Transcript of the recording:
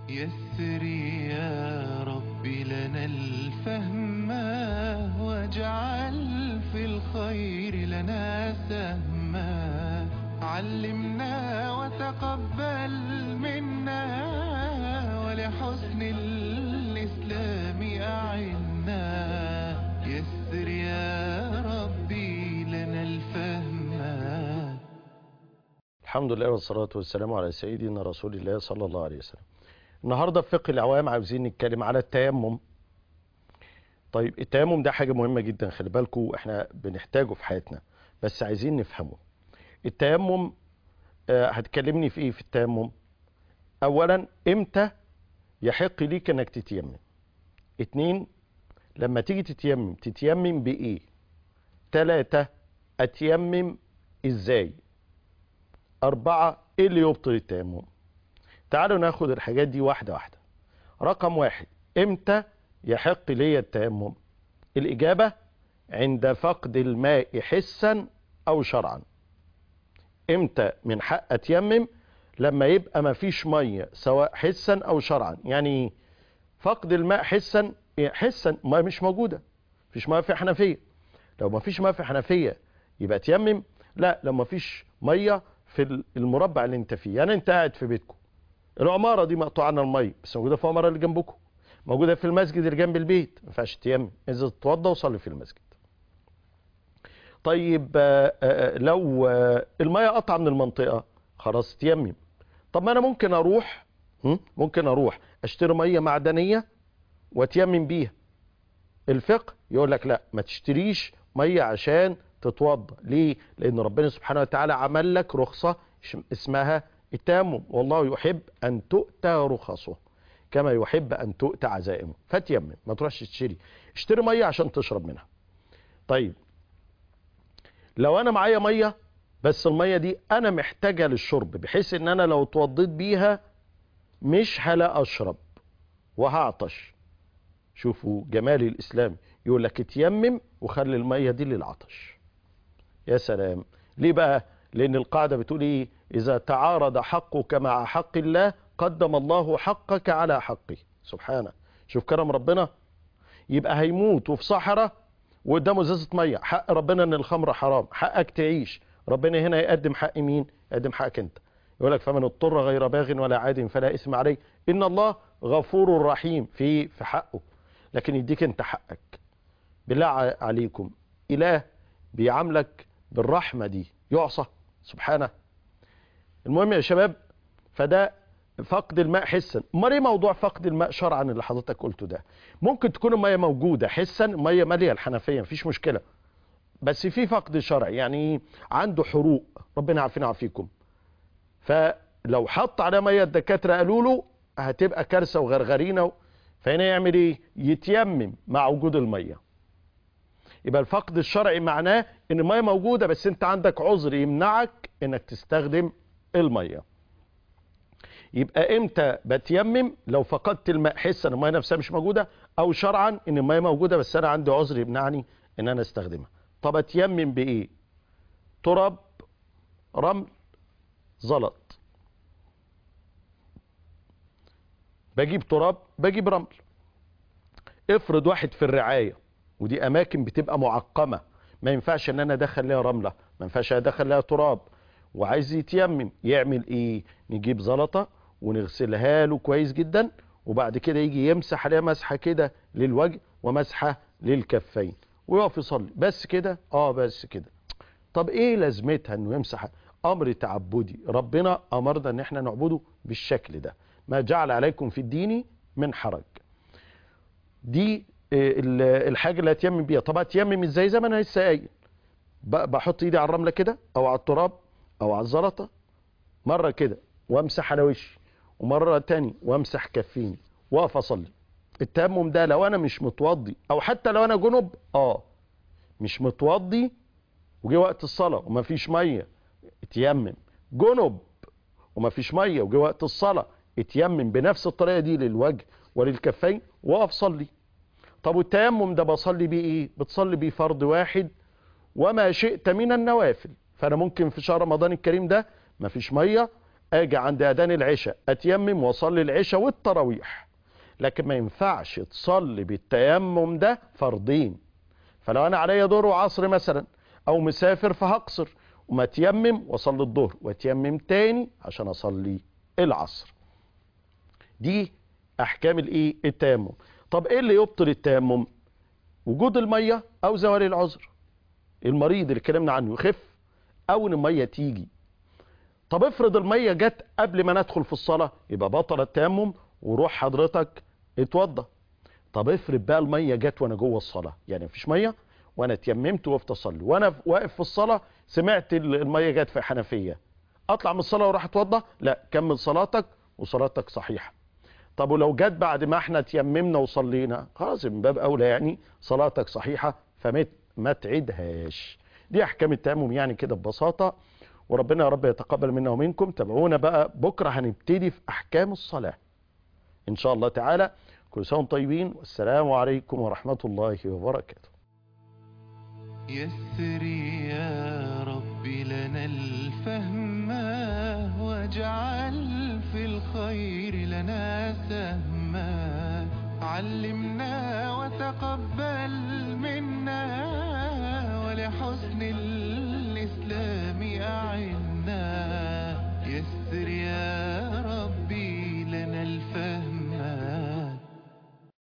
يسر يا رب لنا الفهم واجعل في الخير لنا سهما علمنا وتقبل منا ولحسن الإسلام أعنا يسر يا ربي لنا الفهم الحمد لله والصلاة والسلام على سيدنا رسول الله صلى الله عليه وسلم النهاردة في فقه العوام عاوزين نتكلم على التيمم طيب التيمم ده حاجة مهمة جدا خلي بالكم احنا بنحتاجه في حياتنا بس عايزين نفهمه التيمم آه، هتكلمني في ايه في التيمم اولا امتى يحق ليك انك تتيمم اتنين لما تيجي تتيمم تتيمم بايه تلاتة اتيمم ازاي أربعة إيه اللي يبطل التيمم؟ تعالوا ناخد الحاجات دي واحدة واحدة. رقم واحد إمتى يحق لي التيمم؟ الإجابة عند فقد الماء حسا أو شرعا. إمتى من حق أتيمم؟ لما يبقى مفيش مية سواء حسا أو شرعا، يعني فقد الماء حسا حسا ما مش موجودة. مفيش مية في حنفية. لو مفيش مية في حنفية يبقى تيمم؟ لا لو مفيش مية في المربع اللي انت فيه يعني انت قاعد في بيتكم العماره دي مقطوعه عنها الميه بس موجوده في العماره اللي جنبكم موجوده في المسجد اللي جنب البيت ما ينفعش تيمم انزل تتوضى وصلي في المسجد طيب آه، آه، لو آه، الميه قطع من المنطقه خلاص تيمم طب ما انا ممكن اروح هم؟ ممكن اروح اشتري ميه معدنيه واتيمم بيها الفقه يقول لك لا ما تشتريش ميه عشان تتوضا ليه لان ربنا سبحانه وتعالى عمل لك رخصه ش- اسمها التيمم والله يحب ان تؤتى رخصه كما يحب ان تؤتى عزائمه فتيمم ما تروحش تشتري اشتري ميه عشان تشرب منها طيب لو انا معايا ميه بس الميه دي انا محتاجها للشرب بحيث ان انا لو اتوضيت بيها مش هلا اشرب وهعطش شوفوا جمال الاسلام يقول لك اتيمم وخلي الميه دي للعطش يا سلام ليه بقى لان القاعده بتقول ايه اذا تعارض حقك مع حق الله قدم الله حقك على حقه سبحانه شوف كرم ربنا يبقى هيموت وفي صحراء وقدامه ازازه ميه حق ربنا ان الخمر حرام حقك تعيش ربنا هنا يقدم حق مين يقدم حقك انت يقول لك فمن اضطر غير باغ ولا عاد فلا اثم عليه ان الله غفور رحيم في في حقه لكن يديك انت حقك بالله ع- عليكم اله بيعاملك بالرحمه دي يعصى سبحانه المهم يا شباب فده فقد الماء حسا امال ايه موضوع فقد الماء شرعا اللي حضرتك قلته ده ممكن تكون الميه موجوده حسا ميه ماليه الحنفيه مفيش مشكله بس في فقد شرعي يعني عنده حروق ربنا يعافينا ويعافيكم فلو حط على ميه الدكاتره قالوا له هتبقى كارثه وغرغرينه و- فهنا يعمل ايه يتيمم مع وجود الميه يبقى الفقد الشرعي معناه ان الميه موجوده بس انت عندك عذر يمنعك انك تستخدم الميه يبقى امتى بتيمم لو فقدت الماء حسا الميه نفسها مش موجوده او شرعا ان الميه موجوده بس انا عندي عذر يمنعني ان انا استخدمها طب اتيمم بايه تراب رمل زلط بجيب تراب بجيب رمل افرض واحد في الرعايه ودي اماكن بتبقى معقمه ما ينفعش ان انا ادخل لها رمله ما ينفعش ادخل لها تراب وعايز يتيمم يعمل ايه نجيب زلطه ونغسلها له كويس جدا وبعد كده يجي يمسح عليها مسحه كده للوجه ومسحه للكفين ويقف يصلي بس كده اه بس كده طب ايه لازمتها انه يمسح امر تعبدي ربنا امرنا ان احنا نعبده بالشكل ده ما جعل عليكم في الدين من حرج دي آه، ال- الحاجه اللي هتيمم بيها طب هتيمم ازاي زي ما انا لسه قايل ب- بحط ايدي على الرمله كده او على التراب او على الزلطه مره كده وامسح على وشي ومره تاني وامسح كفيني واقف اصلي التيمم ده لو انا مش متوضي او حتى لو انا جنب اه مش متوضي وجه وقت الصلاه ومفيش ميه اتيمم جنب ومفيش ميه وجه وقت الصلاه اتيمم بنفس الطريقه دي للوجه وللكفين واقف صلي طب والتيمم ده بصلي بيه ايه بتصلي بيه فرض واحد وما شئت من النوافل فانا ممكن في شهر رمضان الكريم ده مفيش ميه اجي عند اذان العشاء اتيمم واصلي العشاء والتراويح لكن ما ينفعش تصلي بالتيمم ده فرضين فلو انا عليا ظهر وعصر مثلا او مسافر فهقصر وما اتيمم واصلي الظهر واتيمم تاني عشان اصلي العصر دي احكام الايه التيمم طب ايه اللي يبطل التيمم وجود الميه او زوال العذر المريض اللي اتكلمنا عنه يخف او ان الميه تيجي طب افرض الميه جت قبل ما ندخل في الصلاه يبقى بطل التيمم وروح حضرتك اتوضى طب افرض بقى الميه جت وانا جوه الصلاه يعني مفيش ميه وانا اتيممت وقفت اصلي وانا واقف في الصلاه سمعت الميه جت في حنفيه اطلع من الصلاه واروح اتوضى لا كمل صلاتك وصلاتك صحيحه طب ولو جت بعد ما احنا تيممنا وصلينا خلاص من باب اولى يعني صلاتك صحيحه فما ما تعيدهاش دي احكام التيمم يعني كده ببساطه وربنا يا رب يتقبل منا ومنكم تابعونا بقى بكره هنبتدي في احكام الصلاه ان شاء الله تعالى كل سنه وانتم طيبين والسلام عليكم ورحمه الله وبركاته يسر يا رب لنا الفهم واجعل في الخير لنا سهما علمنا وتقبل منا ولحسن